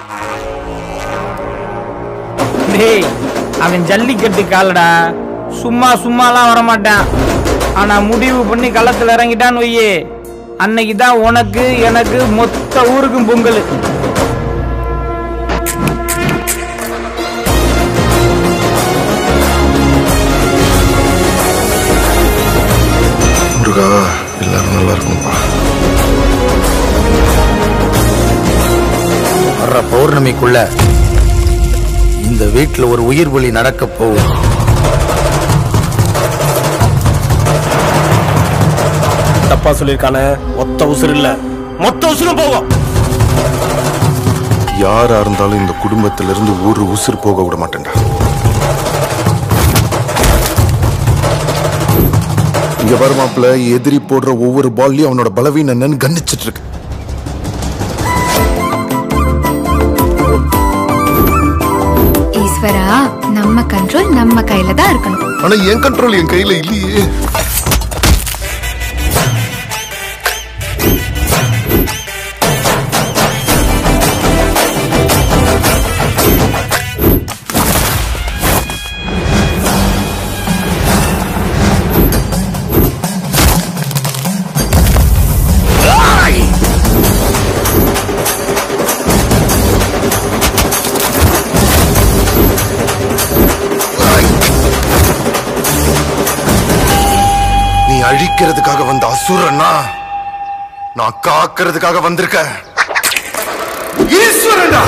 டேய் அவன் ஜல்லிக்கட்டு காலடா சும்மா சும்மாலாம் வரமாட்டான் ஆனா முடிவு பண்ணி களத்துல இறங்கிட்டான்னு வையே அன்னைக்கு தான் உனக்கு எனக்கு மொத்த ஊருக்கும் பொங்கல் முருகா எல்லாரும் நல்லா இருக்கும்ப்பா வர்ற பௌர்ணமிக்குள்ள இந்த வீட்டுல ஒரு உயிர் பலி நடக்க போகுது தப்பா சொல்லியிருக்கானே மொத்த உசுறு இல்ல மொத்த உசுரும் போகும் யாரா இருந்தாலும் இந்த குடும்பத்திலிருந்து ஒரு உசுர் போக விட மாட்டேன்டா இங்க பாரு மாப்பிள்ள எதிரி போடுற ஒவ்வொரு பால்லையும் அவனோட பலவீனம் என்னன்னு கணிச்சிட்டு இருக்கு ஈஸ்வரா நம்ம கண்ட்ரோல் நம்ம கையில தான் இருக்கணும் ஆனா என் கண்ட்ரோல் என் கையில இல்லையே நீ அழிக்கிறதுக்காக வந்த அசுரனா நான் காக்கிறதுக்காக வந்திருக்க ஈஸ்வரனா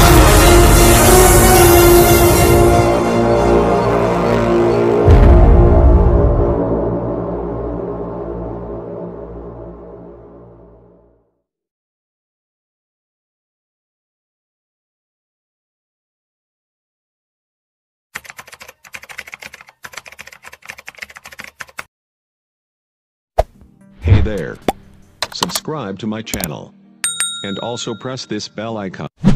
Hey there. Subscribe to my channel. And also press this bell icon.